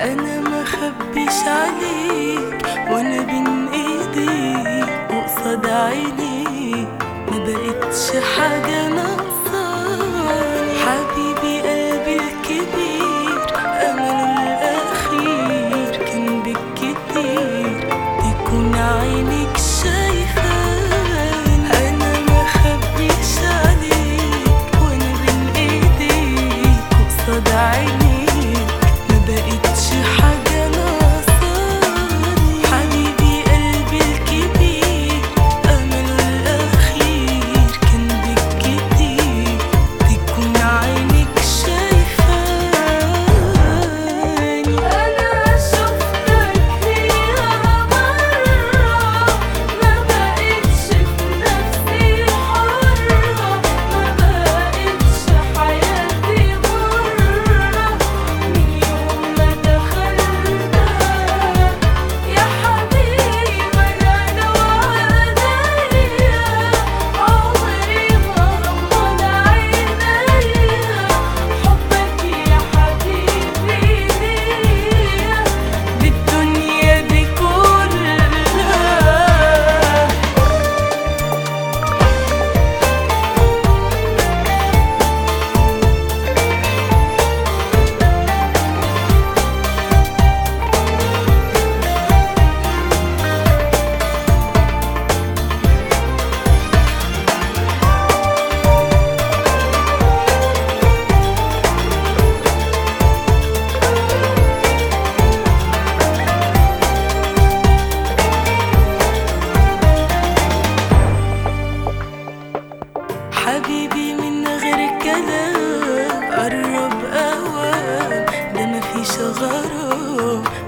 انا ما خبيش عليك وانا بين ايديك وقصاد عينيك ما بقتش حاجة ناقصاني حبيبي قلبي الكبير امله الاخير كان بالكتير تكون عينك شايفاني انا ما خبيش عليك وانا بين ايديك وقصاد عينيك ما بقتش حاجة ناقصاني حبيبي قلبي الكبير أمله الأخير كان بالكتير تكون عينك شايفاني أنا شفتك فيها مرة ما بقتش في نفسي حرة ما بقتش حياتي مرة من يوم ما دخلتها يا حبيبي أنا لو عليا عمري ما غمض عينيا حبك يا حبيبي ليا بالدنيا دي كلها حبيبي من غير كلام قرب اوام ده مفيش غرام